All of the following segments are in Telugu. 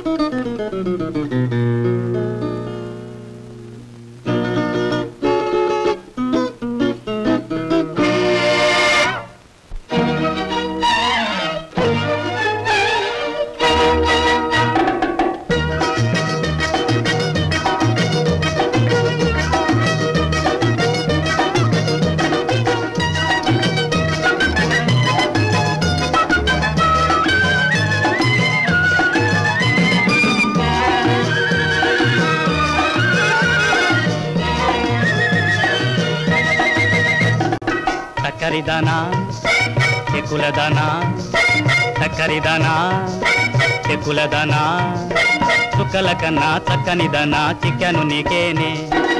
చక్కరిదానా చెక్కులదానా చక్కరిదానా చెక్కులదానా చుక్కల కన్నా చక్కనిదానా చిక్కాను నీకేనే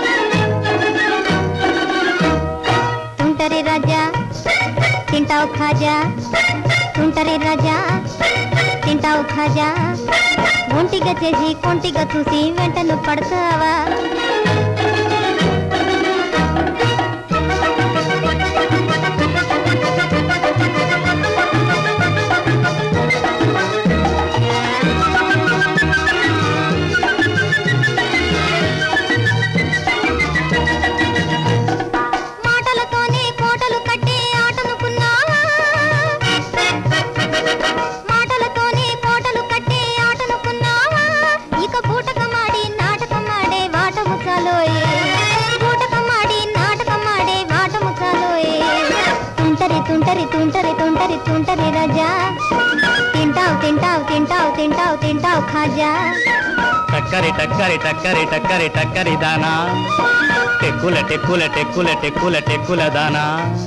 తుంటరి రాజా తింటావు ఖాజా తుంటరి రాజా తింటావు ఖాజా ఒంటిగా చేసి కొంటిగా చూసి వెంటను పడతావా మాటలతోనే కోటలు కట్టే ఆటనుకున్నావా మాటలతోనే కోటలు కట్టే ఆటనుకున్నావా ఇక బూటకమాడి నాటకమాడే వాటము చాలోయే బూటకమాడి నాటకమాడే వాటము చాలోయే తుంటరి తుంటరి తుంటరి తుంటరి తుంటరి రాజా తింటావు తింటావు తింటావు తింటావు తింటావు ఖాజా టక్కరి టక్కరి టక్కరి టక్కరి టక్కరి దానా టెక్కుల టెక్కుల టెక్కుల టెక్కుల టెక్కుల దానా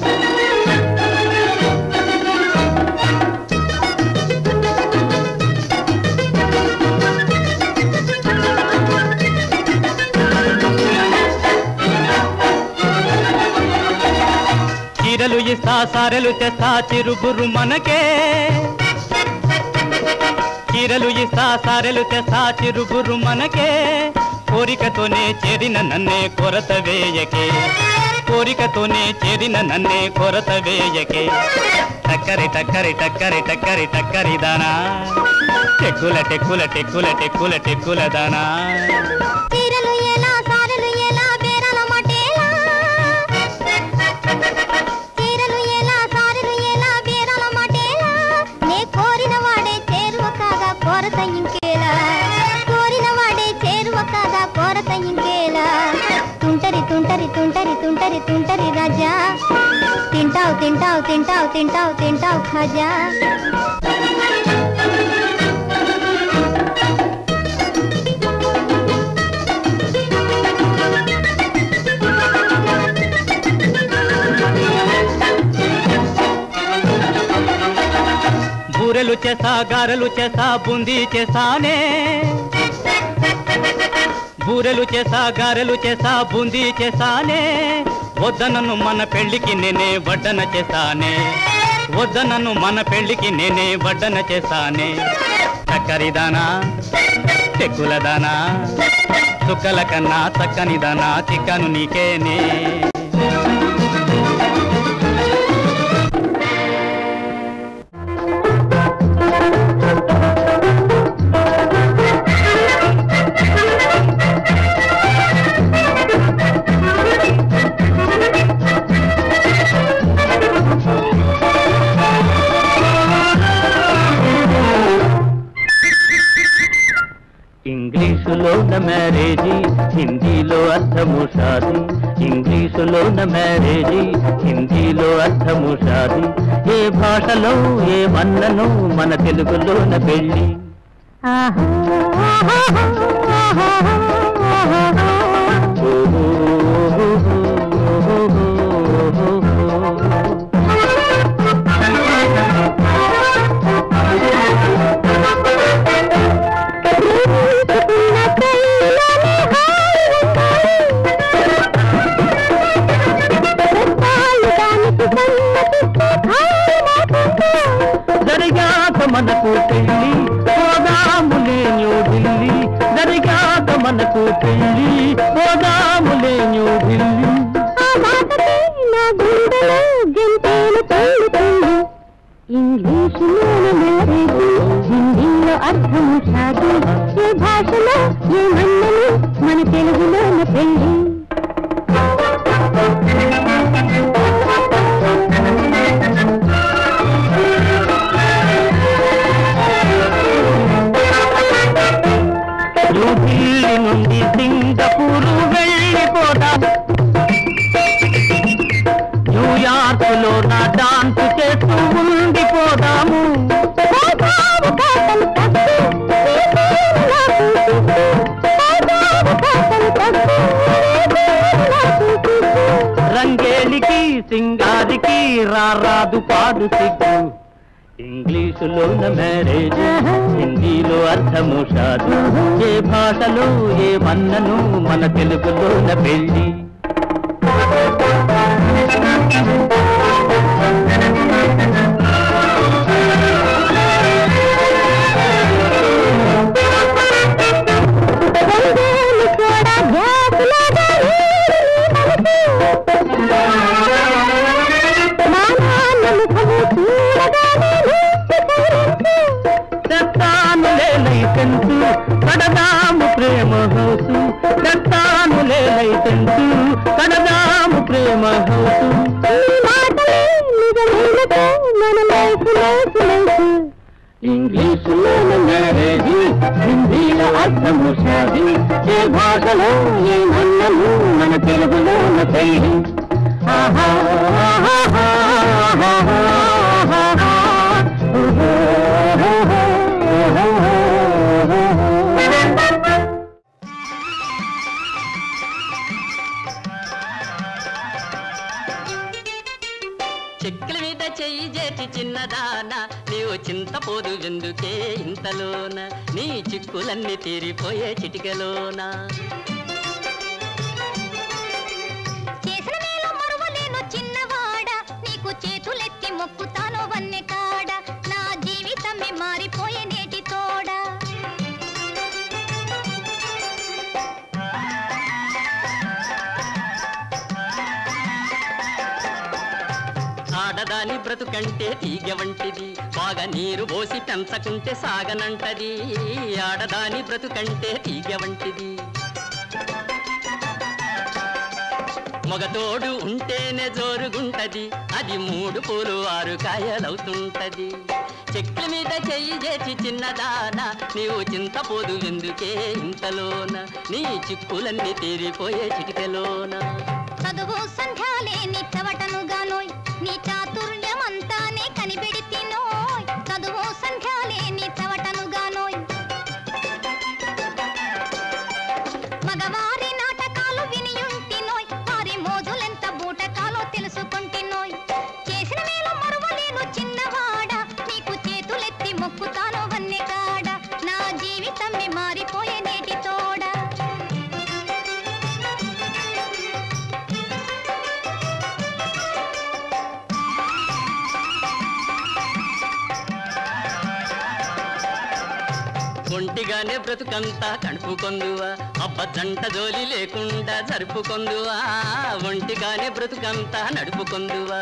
చీరలు ఇస్తా సారెలు తెస్తా చిరుగురు మనకే చీరలు ఇస్తా సారెలు తెస్తా చిరుగురు మనకే కోరికతోనే చేరిన నన్నే కొరత వేయకే కోరికతోనే చేరిన నన్నే కొరత వేయకే టక్కరి టక్కరి టక్కరి టక్కరి టక్కరి దానా టెక్కుల టెక్కుల టెక్కుల టెక్కుల టెక్కుల దానా చీరలు ఎలా సారెలు ఎలా బేరాల మటేలా చీరలు ఎలా సారెలు ఎలా బేరాల మటేలా నే కోరిన వాడే చేరువ కాగా కొరత ఇంకేలా కోరిన వాడే చేరువ కాగా కొరత ఇంకేలా తుంటరి తుంటరి తుంటరి తుంటరి తుంటరి రాజా తింటావు తింటావు తింటావు తింటావు తింటావు ఖాజా బూరెలు చేసా గారెలు చేసా బూందీ చేసానే బూరెలు చేసా గారెలు చేసా బూందీ చేసానే వద్దనను మన పెళ్లికి నేనే వడ్డన చేసానే వద్దనను మన పెళ్లికి నేనే వడ్డన చేసానే చక్కరిదానా చెక్కులదానా చుక్కల కన్నా చక్కనిదానా చిక్కను నీకేనే ఇంగ్లీషులో న మ్యారేజీ హిందీలో అర్థము షాది ఇంగ్లీషులో న మ్యారేజీ హిందీలో అర్థము షాది ఏ భాషలో ఏ వన్నను మన తెలుగులోన పెళ్ళి జరిగాక మనకు పెళ్ళి పోదాములే న్యూ ఢిల్లీ జరిగాక మనకు పెళ్ళి ముషాదు ఏ భాషలో ఏ మన్నను మన తెలుగులోన పెళ్ళి న్యూఢిల్లీ నుండి సింగపూర్ వెళ్ళిపోదాం న్యూయార్క్ లో నా డాన్స్ చేస్తూ ఉండిపోదాము రంగేలికి సింగారికి రారాదు పాడు సిగ్గు ఇంగ్లీషులోన మ్యారేజ్ హిందీలో అర్థము షాదు ఏ భాషలో ఏ మన్నను మన తెలుగులోన పెళ్లి తెస్తానులే లైసెన్సు కడదాము ప్రేమ హౌసు తెస్తానులే లైసెన్సు కడదాము ప్రేమ హౌసు ఇంగ్లీషులోన మ్యారేజ్ హిందీలో అర్థము షాది ఏ భాషలో ఏ మన్నము మన తెలుగులోన పెళ్లి ఆహా ఆహా, ఆహా, ఆహా, ఆహా. చెక్కుల మీద చెయ్యి చేసి చిన్నదాన నీవు చింతపోదు ఎందుకే ఇంతలోన నీ చిక్కులన్నీ తీరిపోయే చిటికలోన చేసిన మేలు మరువలేను చిన్నవాడ నీకు చేతులెత్తి మొక్కుతాను వన్నె కాడ నా జీవితమే మారిపోయే నేటి తోడ ఆడదాని బ్రతుకంటే తీగ వంటిది బాగా నీరు పోసి పెంచకుంటే సాగనంటది ఆడదాని బ్రతుకంటే తీగ వంటిది మగతోడు ఉంటేనే జోరుగుంటది అది మూడు పూలు ఆరు కాయలవుతుంటది చెట్ల మీద చెయ్యి చేసి చిన్నదాన నీవు చింతపోదు ఎందుకే ఇంతలోన నీ చిక్కులన్నీ తీరిపోయే చిటికలోన చదువు సంధ్యాలే నీ చవటను గానోయ్ నీ చాతుర్యమంతానే కనిపెడితినోయ్ చదువు సంధ్యాలే నీ చవటను గానోయ్ మగవారి నాటకాలు వినియుంటినోయ్ వారి మోజులెంత బూటకాలో తెలుసుకుంటినోయ్ చేసిన మేలు మరువలేను చిన్నవాడ నీకు చేతులెత్తి మొక్కుతాను వన్నె కాడ నా జీవితమే మారిపోయే నేటి తోడ ఒంటిగానే బ్రతుకంతా కడుపుకొందువా అబ్బ జంట జోలి లేకుండా జరుపుకొందువా ఒంటిగానే బ్రతుకంతా నడుపుకొందువా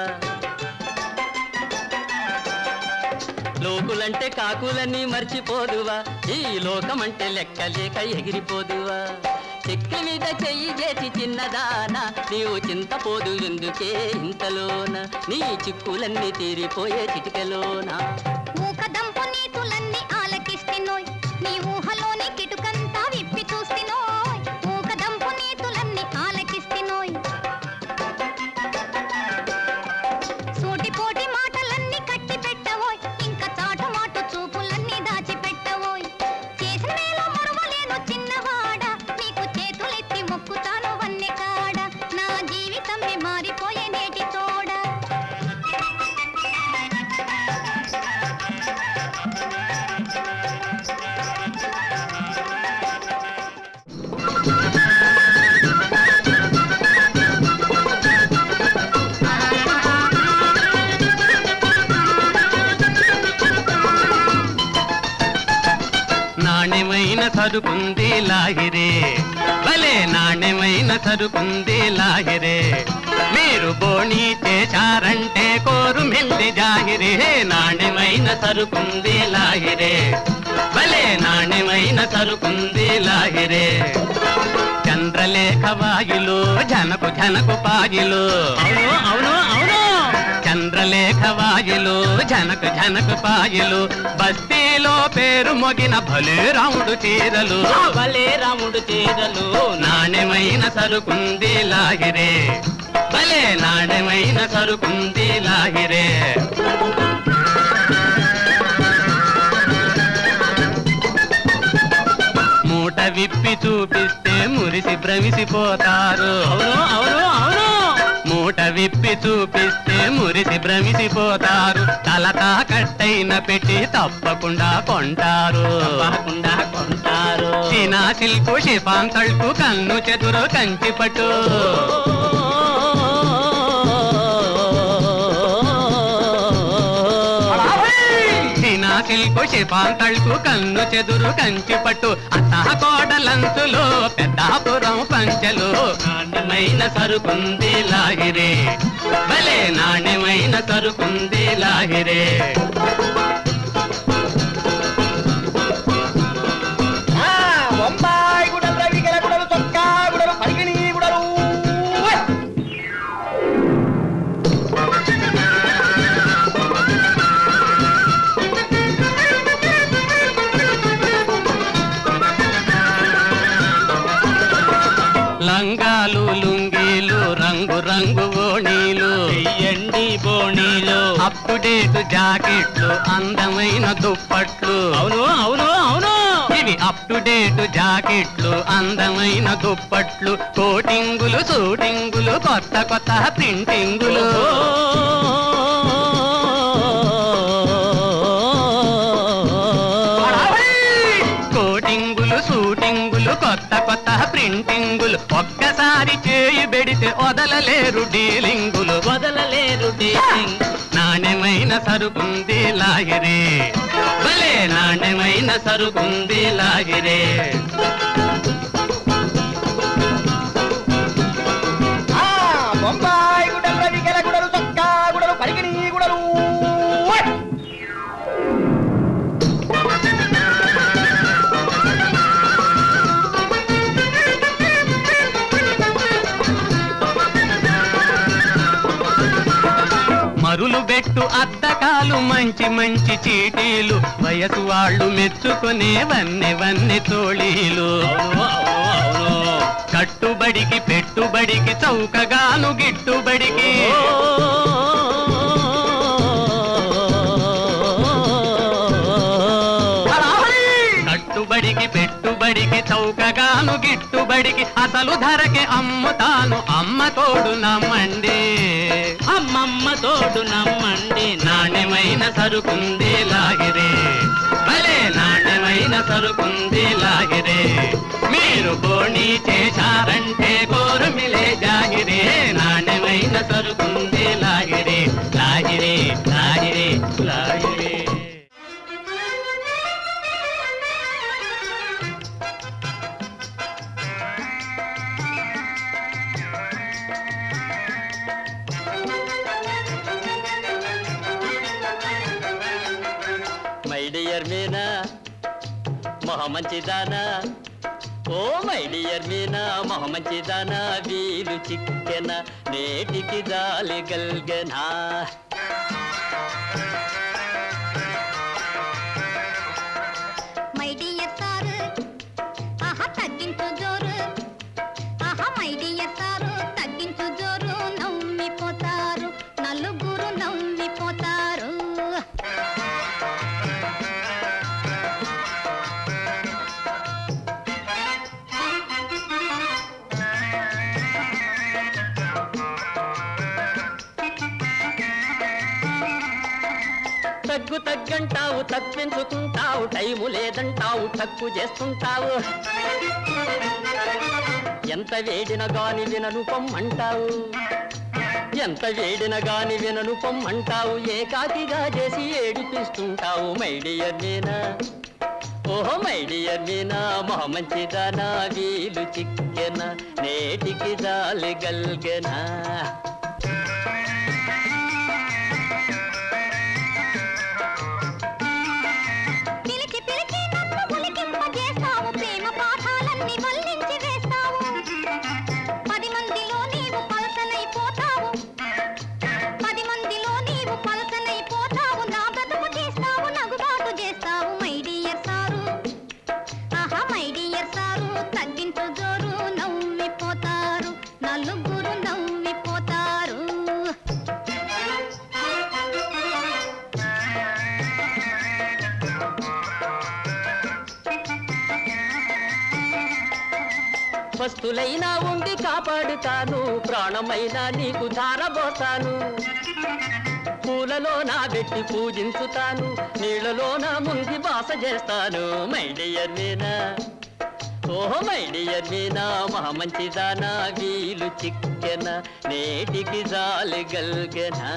లోకులంటే కాకులని మర్చిపోదువా ఈ లోకమంటే లెక్కలేక ఎగిరిపోదువా చెక్కి మీద చెయ్యి చేసి చిన్నదానా నీవు చింతపోదు ఎందుకే ఇంతలోన నీ చిక్కులన్నీ తీరిపోయే చిటికలోనా ఊకదంపు నీతులన్నీ ఆలకిస్తినోయ్ నీ ఊహలోని కిటుకంతా విప్పి చూస్తినోయ్ ఊకదంపు నీతులన్నీ ఆలకిస్తినోయ్ సూటిపోటి మాటలన్నీ కట్టి పెట్టవోయ్ ఇంకా చాటు మాటు చూపులన్నీ దాచిపెట్టవోయ్ చేసిన మేలు మరువలేను చిన్నవాడ నీకు చేతులెత్తి మొక్కుతాను వన్నె కాడ నా జీవితమే మారిపోయే నేటి తోడ నాణ్యమైన సరుకుంది లాహిరే భలే నాణ్యమైన సరుకుంది లాహిరే మీరు బోణి చేశారంటే కోరు మెల్లి జాహిరే నాణ్యమైన సరుకుంది లాహిరే భలే నాణ్యమైన సరుకుంది లాహిరే చంద్రలేఖ వాయులు జనకు జనకు పాయులు అవును అవును అవును చంద్రలేఖ వాయులు జనకు జనకు పాయులు బస్తీలో పేరు మొగిన భలే రాముడు చీరలు భలే రాముడు చీరలు నాణ్యమైన సరుకుంది లాహిరే భలే నాణ్యమైన సరుకుంది లాహిరే మూట విప్పి చూపిస్తే మురిసి భ్రమిసిపోతారు అవును అవును అవును మూట విప్పి చూపిస్తే మురిసి భ్రమిసిపోతారు తలతా కట్టైన పెట్టి తప్పకుండా కొంటారు తప్పకుండా కొంటారు చీనా సిల్కు షిఫాన్ తళుకు కన్ను చెదురు కంచి పట్టు చీనా సిల్కు షిఫాన్ తళుకు కన్ను చెదురు కంచి పట్టు అత్త కోడలంచులో పెద్దాపురం పంచలు నాణ్యమైన సరుకుంది లాహిరే భలే నాణ్యమైన సరుకుంది లాహిరే బొంబాయి గుడలు రవికెల గుడలు చొక్కా గుడలు పరిగిణి గుడలు లంగాలు లుంగీలు రంగు రంగు ఓణీలు ఎండి బోణీలు అప్ టు డేట్ జాకెట్లు అందమైన దుప్పట్లు అవును అవును అవును ఇవి అప్ టు డేట్ జాకెట్లు అందమైన దుప్పట్లు కోటింగులు షూటింగులు కొత్త కొత్త ప్రింటింగులు కోటింగులు షూటింగులు కొత్త కొత్త ప్రింటింగులు ఒక్కసారి చేయి పెడితే వదలలేరు డీలింగులు వదలలేరు డేటింగ్ నాణ్యమైన సరుకుంది లాగిరే భలే నాణ్యమైన సరుకుంది లాగిరే ఆ, బొంబాయి గుడలు రవికెల గుడలు చొక్కా గుడలు పరిగిణి గుడలు మరులు బెట్టు అద్దకాలు మంచి మంచి చీటీలు వయసు వాళ్ళు మెచ్చుకునే వన్నె వన్నె తోళీలు అవును అవును అవును కట్టుబడికి పెట్టుబడికి చౌకగాను గిట్టుబడికి కట్టుబడికి పెట్టుబడికి చౌకగాను గిట్టుబడికి అసలు ధరకి అమ్ముతాను అమ్మ తోడు నమ్మండి అమ్మమ్మ తోడు నమ్మండి నాణ్యమైన సరుకుంది లాగిరే భలే నాణ్యమైన సరుకుంది లాగిరే మీరు బోణి చేశారంటే కోరుమిలే జాగిరే నాణ్యమైన సరుకుంది లాగిరే లాగిరే లాగిరే లాగిరే మై డియర్ మీనా మొహ మంచిదానా ఓ మై డియర్ మీనా మొహ మంచిదానా వీలు చిక్కెన నేటికి జాలి గల్గనా మై డియర్ సారు ఆహా తగ్గించు జోరు ఆహా మై డియర్ సారు తగ్గించు జోరు నవ్విపోతారు నలుగురు నవ్విపోతారు తగ్గు తగ్గంటావు తప్పించుకుంటావు టైము లేదంటావు తక్కువ చేస్తుంటావు ఎంత వేడిన గాని వినను పొమ్మంటావు ఎంత వేడిన గాని వినను పొమ్మంటావు ఏకాకిగా చేసి ఏడిపిస్తుంటావు మైడియర్ మీనా ఓహో మైడియర్ మీనా మొహ మంచిదానా వీలు చిక్కెన నేటికి జాలి గల్గెనా పిలిచి పిలిచి నన్ను పస్తులైనా ఉండి కాపాడుతాను ప్రాణమైనా నీకు ధారబోతాను పూలలో నా పెట్టి పూజించుతాను నీళ్ళలో నా ముంగి బాస చేస్తాను మైడియర్ మీనా ఓహో మైడియర్ మీనా మహా మంచిదానా వీలు చిక్కెన నేటికి జాలి గల్గెనా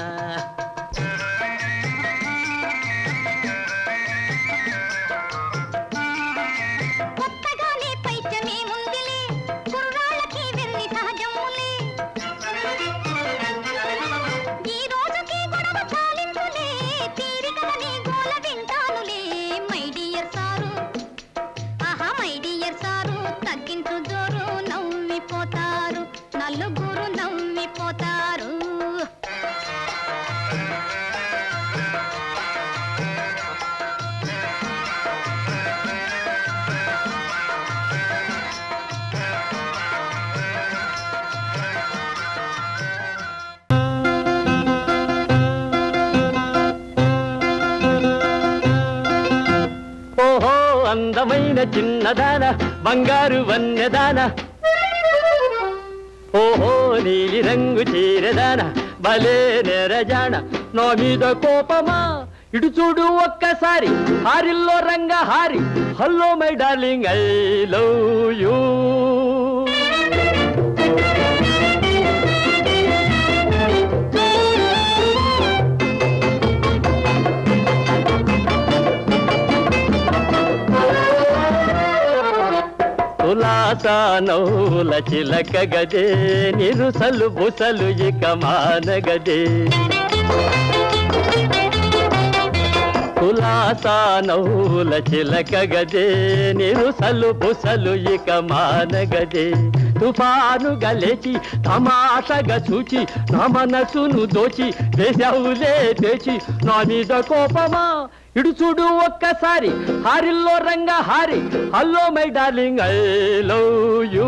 కొత్తగానే పైచమే ముందిలే కుర్రాళ్ళకి వెన్ని సహజములే ఈ రోజుకి గొడవ చాలింపులే తీరికని గోల వింటానులే మై డియర్ సారు ఆహా మై డియర్ సారు తగ్గించు జోరు నవ్విపోతారు నలుగురు నవ్విపోతారు ఓహో అందమైన చిన్నదాన బంగారు వన్యదాన ఓహో నీలి రంగు చీరదాన భలే నెరజాన నా మీద కోపమా ఇటు చూడు ఒక్కసారి హారిల్లో రంగ హారి hello my darling I love you కులాసా నౌల చిలక గదే నిరుసలు బుసలు ఇక మానగదే కులాసా నౌల చిలక గదే నిరుసలు బుసలు ఇక మానగదే తుఫాను గలేచి తమాషగా చూచి నా మనసును దోచి వేసావులే తెచి నా మీద కోపమా ఇడు చూడు ఒక్కసారి హారిల్లో రంగ హారి hello my darling I love you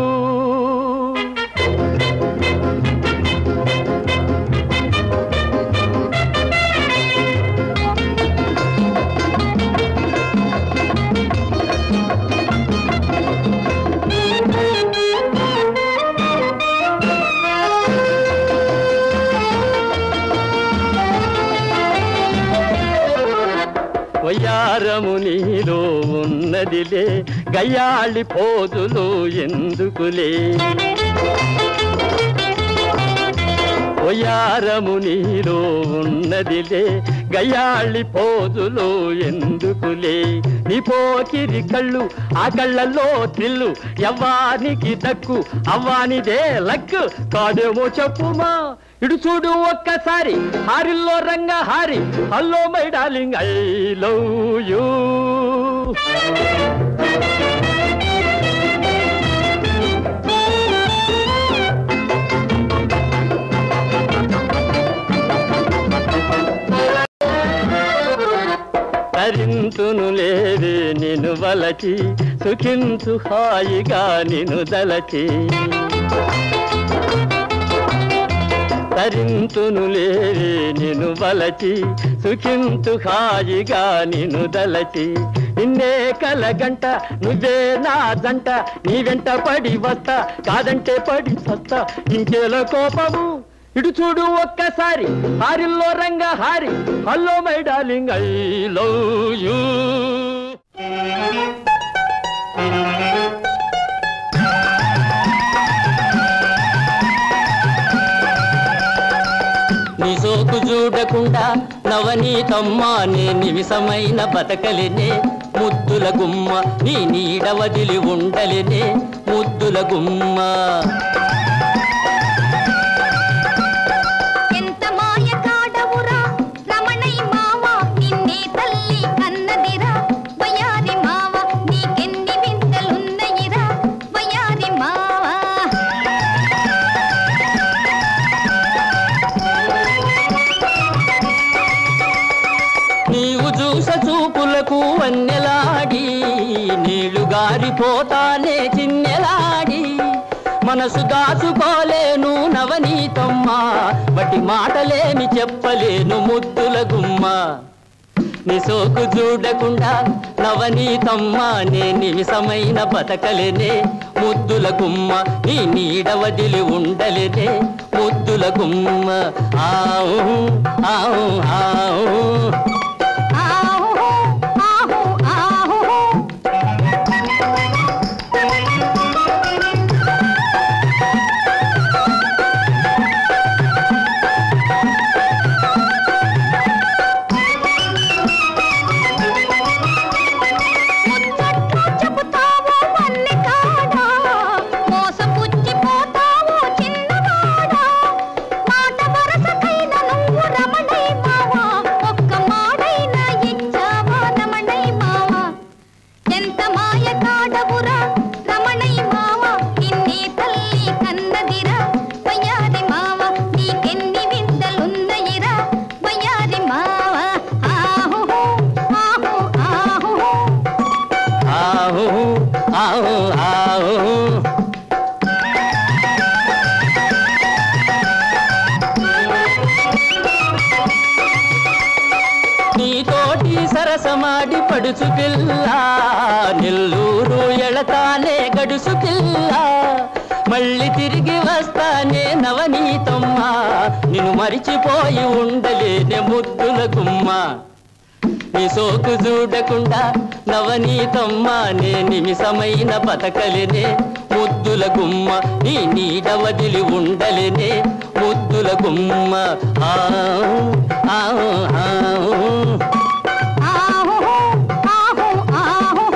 వయ్యారము నీలో ఉన్నదిలే గయ్యాళి పోదులు ఎందుకులే వయ్యారము నీలో ఉన్నదిలే గయ్యాళి పోదులు ఎందుకులే నీ పోకిరి కళ్ళు ఆ కళ్ళల్లో త్రిల్లు ఎవ్వానికి దక్కు అవ్వానిదే లక్కు కాదేమో చెప్పుమా ఇడు చూడు ఒక్కసారి హారిల్లో రంగ హారి hello my darling I love you తరింతును లేదే నిన్ను వలచి సుఖించు హాయిగా నిన్ను దలచి తరింతును లేదే నిన్ను వలచి సుఖింతు హాయిగా నిన్ను దలచి నిన్నే కలగంట నువ్వే నా జంట నీ వెంట పడి వస్తా కాదంటే పడి సస్తా ఇంకేలో కోపము ఇటు చూడు ఒక్కసారి హారిల్లో రంగ హారి hello my darling I love you నీ సోకు చూడకుండా నవనీతమ్మా నే నిమిషమైన బతకలినే ముద్దుల గుమ్మ నీ నీడ వదిలి ఉండలినే ముద్దుల గుమ్మ ఎంత మాయ కాడవురా రమణై మావ నిన్నే తల్లి కన్నదిరా వయారి మావ నీకెన్ని వింతలున్నయిరా వయారి మావ నీవు చూస చూపులకు వన్నెలాడి నీళ్లు గారిపోతానే చిన్నెలాడి మనసు దాచుకోలేను నవనీతమ్మా బట్టి మాటలేమి చెప్పలేను ముద్దుల గుమ్మ నీ సోకు చూడకుండా నవనీతమ్మ నే నిమిషమైన బతకలేనే ముద్దుల గుమ్మ నీ నీడ వదిలి ఉండలేనే ముద్దుల గుమ్మ ఆవు ఆవు ఆవు ఆహో ఆహో ఆహో ముచ్చట్లు చెబుతావో వన్నె కాడా మోసపుచ్చిపోతావో చిన్నవాడా మాట వరసకైన నువ్వు రమణై మావా ఒక్క మాడైనా ఇచ్చావా రమణై మావా ఎంత మాయ కాడవురా రమణై మావా నిన్నే తల్లి కన్నదిరా వయ్యారి మావా నీకెన్ని వింతలున్నయిరా వయ్యారి మావా ఆహు ఆహు ఆహు ఆవు ఆవు ఆవు నీతోటి సరసమాడి పడుచు పిల్ల నెల్లూరు ఎళతానే గడుసు పిల్ల మళ్ళీ తిరిగి వస్తానే నవనీతమ్మ నిన్ను మరిచిపోయి ఉండలేనే ముద్దుల గుమ్మ నీ సోకు చూడకుండా నవనీతమ్మ నే నిమిషమైన బతకలేనే ముద్దుల గుమ్మ నీ నీడ వదిలి ఉండలేనే ముద్దుల గుమ్మ ఆ ఆ ఆ ఆహు ఆహు ఆహు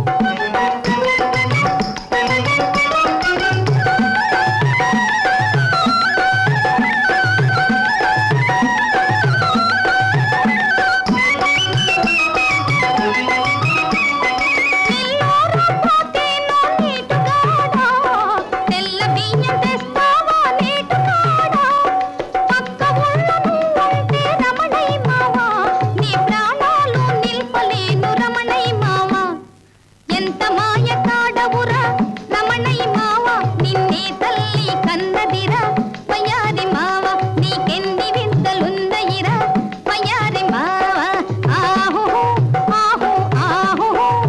పోతేనో నీటుగాడా తెల్ల బియ్యం తెస్తావా నీటుగాడా పక్క ఊళ్ళ నువ్వుంటే రమణై మావా నీ ప్రాణాలు నిల్పలేను రమణై మావా ఎంత మాయ కాడవురా రమణై మావా నిన్నే తల్లి కన్నదిరా వయ్యారి మావా నీకెన్ని వింతలుందయిరా వయ్యారి మావా ఆహు ఆహు ఆహు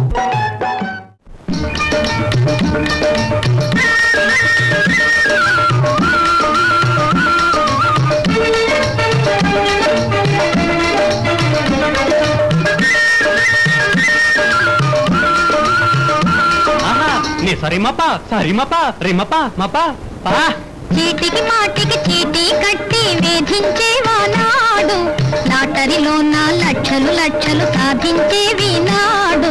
ఆహా నీ సరిమప సరిమప రిమప మప పా చీటికి మాటికి చీటీ కట్టి వేధించేవానాడు లాటరీలో నా లక్షలు లక్షలు సాధించేవి నాడు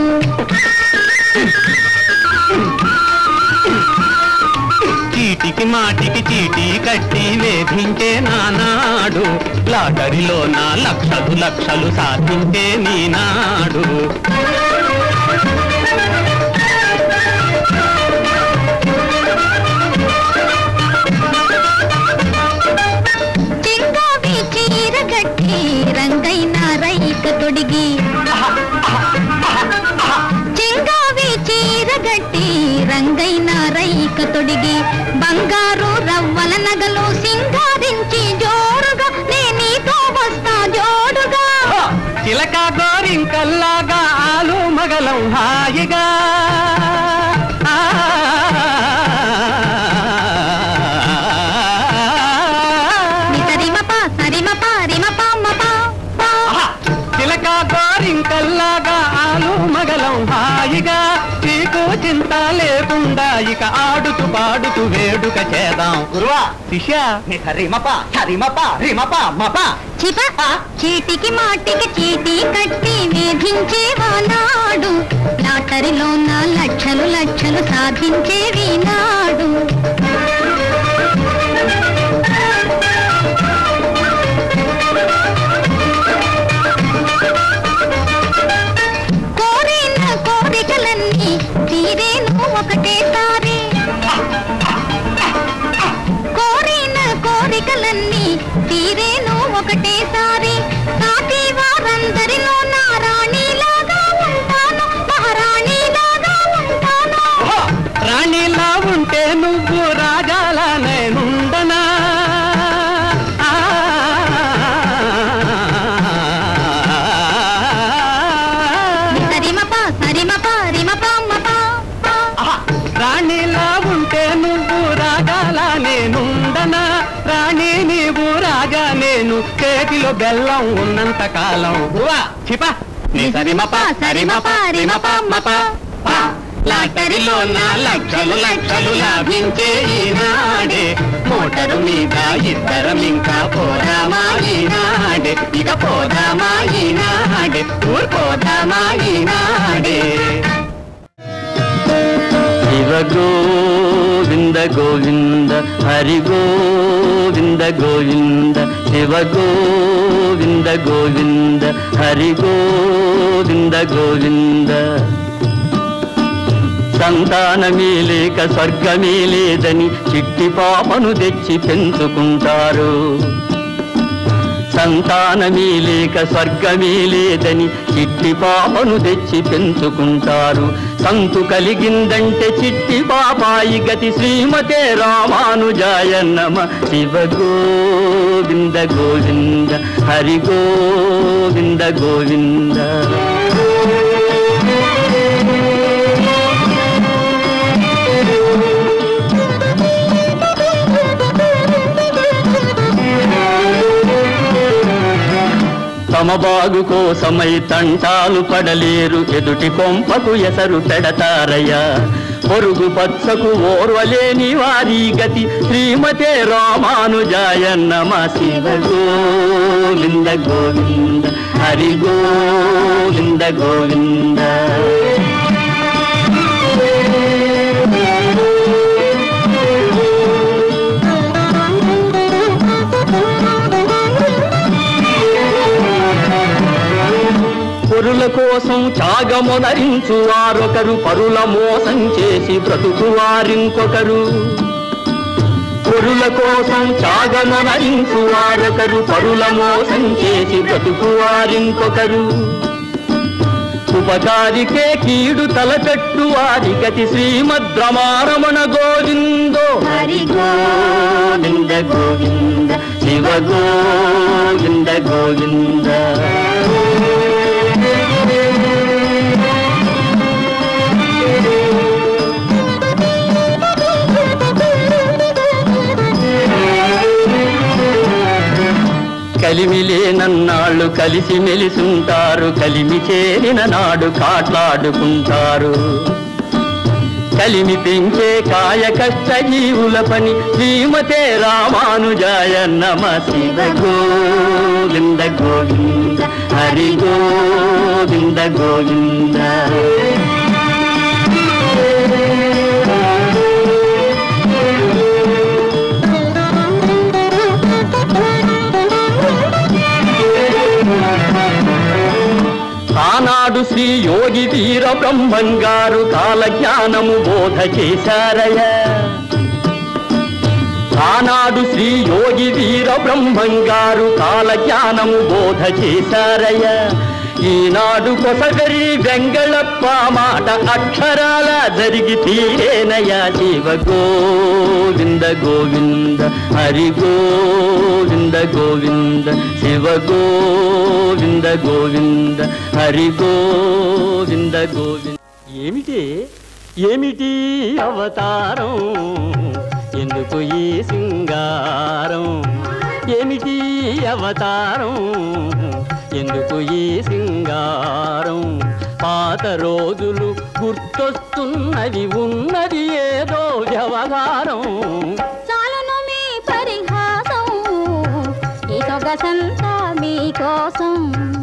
చీటికి మాటికి చీటీ కట్టి వేధించే నానాడు లాటరీలో నా లక్షలు లక్షలు సాధించే నీనాడు చెంగావి చీర గట్టి రంగైన రైక తొడిగి చెంగావి చీర గట్టి రంగైన రైక తొడిగి బంగారు రవ్వల నగలు సింగారించి జోరుగా నే నీతో వస్తా జోడుగా చిలక గోరింకల్లాగా ఆలు మగలం హాయిగా ఆ. ని సరిమప సరిమప రిమప మప పా. ఆహా! చిలక గోరింకల్లాగా ఆలు మగలం హాయిగా నీకు చింత లేకుండా ఇక ఆడుతూ పాడుతూ వేడుక చేద్దాం గురువా శిష్య నీ రిమప రిమప రిమప మప చిప చీటికి మాటికి చీటీ కట్టి వేధించేవానాడు లాటరీలో నా లక్షలు లక్షలు సాధించేవి నాడు కోరిన కోరికలన్నీ తీరేను ఒకటేసారి కోరిన కోరికలన్నీ తీరేను ఒకటేసారి సాటి వారందరిలో నా రాణిలాగా ఉంటాను మహారాణిలాగా ఉంటాను రాణిలా ఉంటే నువ్వు రాజాల నేనుండనా ఆ. కాదు చేతిలో బెల్లం ఉన్నంత కాలం చిప ని సరిమప సరిమప రిమప మప ప. లాటరీలో నా లక్షలు లక్షలు లాభించే ఈనాడే మోటరు మీద ఇద్దరం ఇంకా పోదామా ఈనాడే ఇక పోదామా ఈనాడే ఊరు పోదామా ఈనాడే శివ గోవింద గోవింద హరి గోవింద గోవింద శివ గోవింద గోవింద హరి గోవింద గోవింద సంతానమే లేక స్వర్గమే లేదని చిట్టి పాపను తెచ్చి పెంచుకుంటారు సంతానమే లేక స్వర్గమే లేదని చిట్టి పాపను తెచ్చి పెంచుకుంటారు సంతు కలిగిందంటే చిట్టి పాపాయి గతి శ్రీమతే రామానుజాయ నమ శివ గోవింద గోవింద హరి గోవింద గోవింద తమ బాగు కోసమై తంటాలు పడలేరు ఎదుటి కొంపకు ఎసరు పెడతారయ్యా పొరుగు పచ్చకు ఓర్వలేని వారి గతి శ్రీమతే రామానుజాయ నమ శివ గోవింద గోవింద హరి గోవింద గోవింద పొరుల కోసం త్యాగమునరించు వారొకరు పరుల మోసం చేసి బ్రతుకు వారింకొకరు పొరుల కోసం త్యాగమునరించు వారొకరు పరుల మోసం చేసి బ్రతుకు వారింకొకరు ఉపకారికే కీడు తలపెట్టు వారి గతి శ్రీమద్ రమారమణ గోవిందో హరి గోవింద గోవింద శివ గోవింద గోవింద కలిమిలేనన్నాళ్ళు కలిసి మెలిసుంటారు కలిమి చేరిన నాడు కాట్లాడుకుంటారు కలిమి పెంచే కాయ కష్ట జీవుల పని శ్రీమతే రామానుజాయ నమ శివ గోవింద గోవింద హరి గోవింద గోవింద ఆనాడు శ్రీ యోగి వీర బ్రహ్మంగారు కాలజ్ఞానము బోధ చేశారయ ఆనాడు శ్రీ యోగి వీర బ్రహ్మంగారు కాలజ్ఞానము బోధ చేశారయ ఈనాడు కొసగరి వెంగళప్ప మాట అక్షరాల జరిగి తీరేనయా శివ గోవింద గోవింద హరి గోవింద గోవింద శివ గోవింద గోవింద హరి గోవింద గోవింద ఏమిటి ఏమిటి అవతారం ఎందుకు ఈ సింగారం ఏమిటి అవతారం ఎందుకు ఈ సింగారం పాత రోజులు గుర్తొస్తున్నది ఉన్నది ఏదో వ్యవహారం చాలును మీ పరిహాసం ఈ సొగసంతా మీకోసం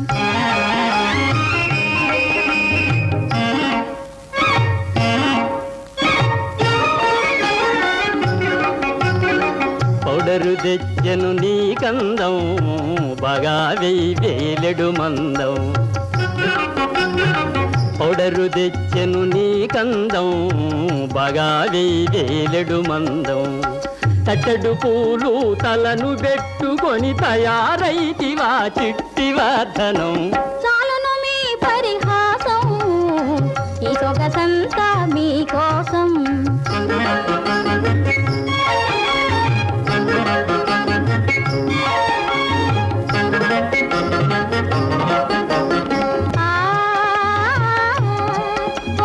పౌడరు తెచ్చను నీ కందం బాగా వెయ్యి వేలెడు మందం పౌడరు తెచ్చను నీ కందం బాగా వెయ్యి వేలెడు మందం తట్టడు పూలు తలను పెట్టుకొని తయారైతివా చిట్టివర్ధనం చాలును మీ పరిహాసం ఈ సొగసంతా మీకోసం ఆ, ఓ,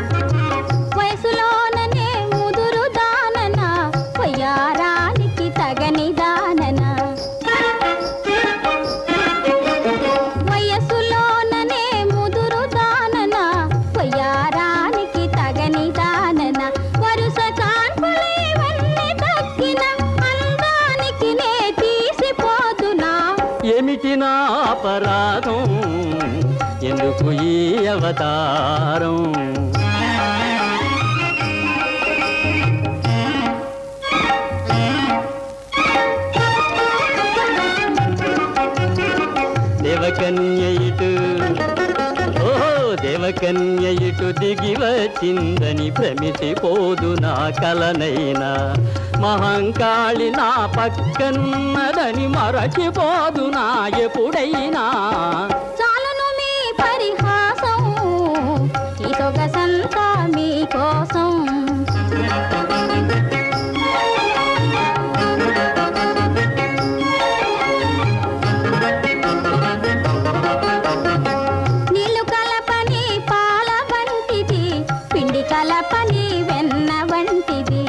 వయసులోననే ముదురు దానన పొయ్యారానికి తగ రాగం ఎందుకు ఈ అవతారం దేవకన్య ఇటు ఓహో దేవకన్య ఇటు దిగి వచ్చిందని భ్రమిసిపోదు నా కలనైనా మహంకాళి నా పక్కనున్నదని మరచిపోదు నా ఎప్పుడైనా చాలును మీ పరిహాసం ఈ సొగసంతా మీకోసం నీళ్లు కలపని పాల వంటిది పిండి కలపని వెన్న వంటిది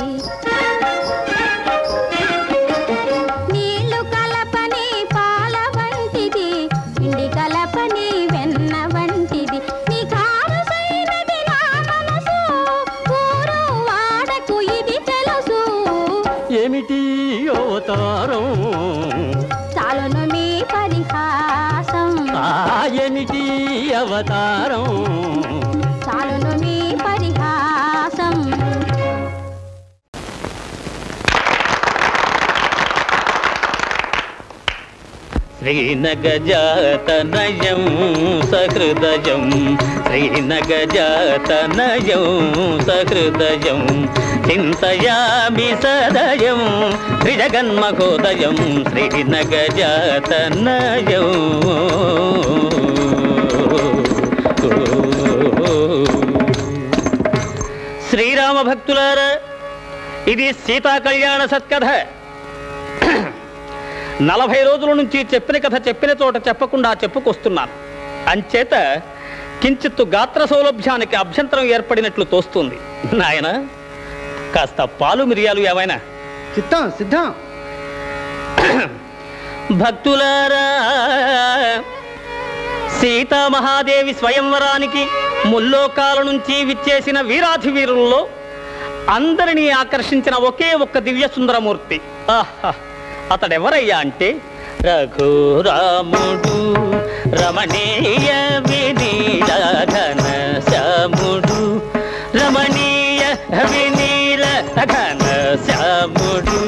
నీళ్లు కలపని పాల వంటిది పిండి కలపని వెన్న వంటిది నీ కారుసైనది నా మనసు ఊరు వాడకు ఇది తెలుసు ఏమిటి అవతారం చాలును మీ పరిహాసం ఆ ఏమిటి అవతారం చాలును మీ పరిహాసం శ్రీనగజాతనయం సహృదయం శ్రీనగజాతనయం సహృదయం చింతయామి సదయం త్రిజగన్మహోదయం శ్రీనగజాతనయం శ్రీరామ భక్తులారా ఇది సీతా కళ్యాణ సత్కథ నలభై రోజుల నుంచి చెప్పిన కథ చెప్పిన చోట చెప్పకుండా చెప్పుకొస్తున్నాను అంచేత కించిత్తు గాత్ర సౌలభ్యానికి అభ్యంతరం ఏర్పడినట్లు తోస్తుంది నాయన కాస్త పాలు మిరియాలు ఏవైనా సిద్ధం సిద్ధం భక్తులారా సీతామహాదేవి స్వయంవరానికి ముల్లోకాల నుంచి విచ్చేసిన వీరాధి వీరుల్లో అందరినీ ఆకర్షించిన ఒకే ఒక్క దివ్య సుందరమూర్తి ఆహా అతడెవరయ్యా అంటే రఘురాముడు రమణీయ వినీలఘన శ్యాముడు రమణీయ వినీల ఘన శ్యాముడు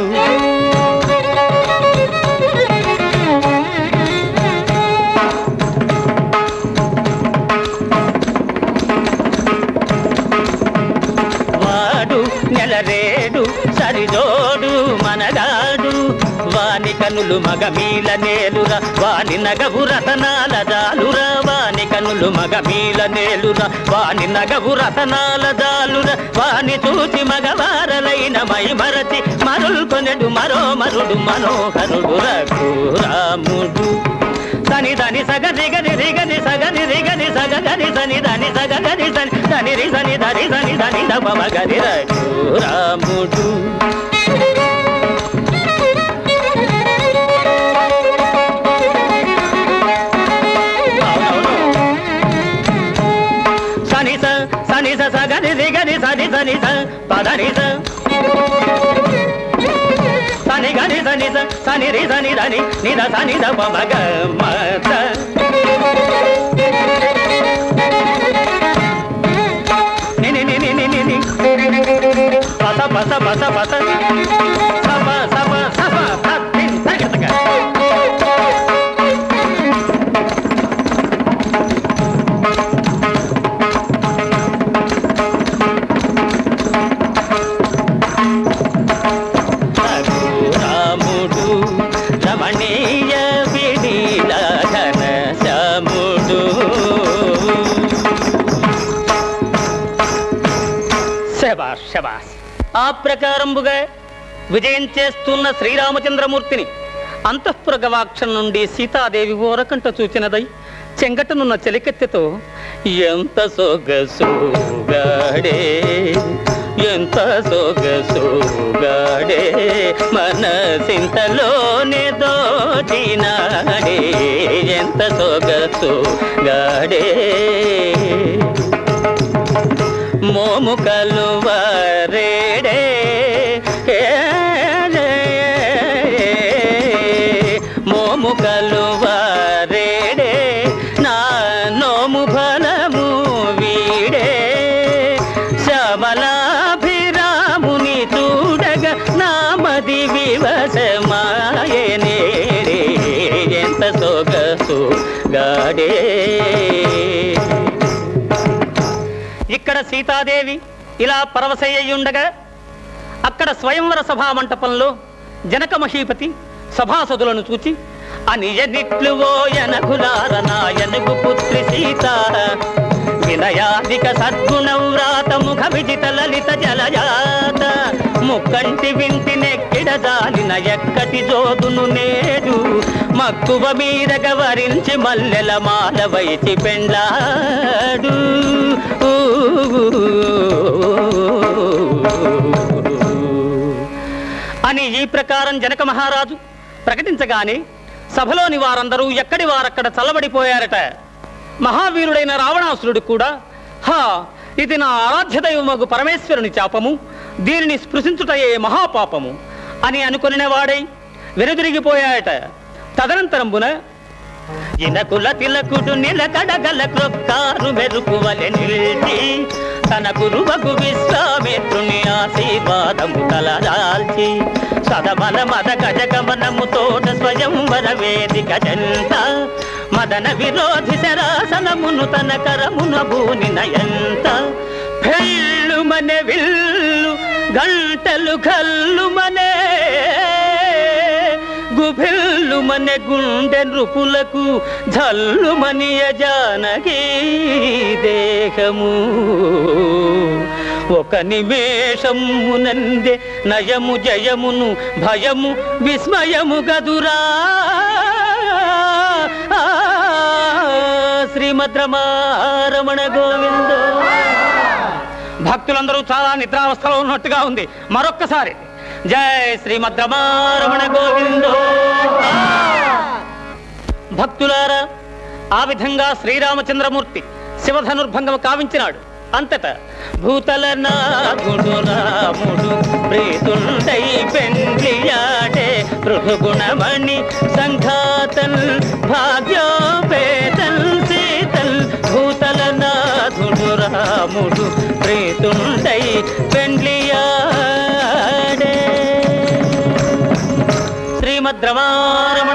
వాడు నెలరేడు సరిజోడు మనగాడు వాని కనులు మగమీల నేలురా వాని నగవు రతనాల జాలురా వాని కనులు మగమీల నేలురా వాని నగవు రతనాల జాలురా వాని చూసి మగవారలైన మై మరచి మరుల్కొనెడు మరో మరుడు మనోహరుడు రఘురాముడు సని దని సగ రిగని రిగని సగని రిగని సగ గని సని దని సగ గని సని దని రి సని దని సని దని దప మగని రాముడు సని స సని స సగని రిగని సని సని స పదని స సని గని సని స సని రి సని దని నిద సని ద ప మగ మత ని ని ని ని ని ని ని పస పస పస పస సప సప సప తత్తిన్ తగతగ రాముడు రమణీయ వినీల ఘన శ్యాముడు శబాష్ శబాష్ ఆ ప్రకారంబుగా విజయం చేస్తున్న శ్రీరామచంద్రమూర్తిని అంతఃపుర గవాక్షం నుండి సీతాదేవి ఓరకంట చూచినదై చెంగటనున్న చెలికెత్తెతో ఎంత సొగసుగాడే ఎంత సొగసుగాడే మనసింతలోనే దోచినాడే ఎంత సొగసుగాడే మోము కలువరేడే మోము కలువరేడే ఇక్కడ సీతాదేవి ఇలా పరవశయ్యుండగా అక్కడ స్వయంవర సభా మంటపంలో జనక మహీపతి సభాసదులను చూచి అనియనిట్లు ఓ ఎనగులార నాయనగు పుత్రి సీత వినయాధిక సద్గుణ వ్రాత ముఖ విజిత లలిత జలజాత ముక్కంటి వింటి నెక్కిడదాలిన ఎక్కటి జోదును నేడు మక్కువ మీదగ వరించి మల్లెల మాల వైచి పెండ్లాడు అని ఈ ప్రకారం జనక మహారాజు ప్రకటించగానే సభలోని వారందరూ ఎక్కడి వారక్కడ చల్లబడిపోయారట మహావీరుడైన రావణాసురుడు కూడా హా ఇది నా ఆరాధ్య దైవమగు పరమేశ్వరుని చాపము దీనిని స్పృశించుటయే మహాపాపము అని అనుకుని వాడై వెనుదిరిగిపోయాయట తదనంతరంబున ఇనకుల తిలకుడు నిలకడగల క్రొక్కారు మెరుపువలె నిలిచి తన గురువకు విశ్వామిత్రుని ఆశీర్వాదము తలదాల్చి సదమల మద గజగమనము తోట స్వయంవర వేదిక జంత మదన విరోధి శరాసనమును తన కరమున భూని నయంత భెళ్ళు మనే విల్లు గంటలు కల్లు మనే గుభిల్లు మనే గుండె నృపులకు జల్లు మనియ జానకి దేహము ఒక నిమేషమునందే నయము జయమును భయము విస్మయము గదురా శ్రీమద్రమారమణ గోవిందో భక్తులందరూ చాలా నిద్రావస్థలో ఉన్నట్టుగా ఉంది మరొక్కసారి జై శ్రీమద్రమారమణ గోవిందో భక్తులారా ఆ విధంగా శ్రీరామచంద్రమూర్తి శివధనుర్భంగం కావించినాడు అంతట భూతల నాగుడు రాముడు ప్రీతుండై పెండ్లియాడే పృథుగుణమణి సంఘాతన్ భాగ్యోపేతన్ సీతల్ భూతల నాథుడు రాముడు ప్రీతుండై పెండ్లియాడే శ్రీమద్రమారమణ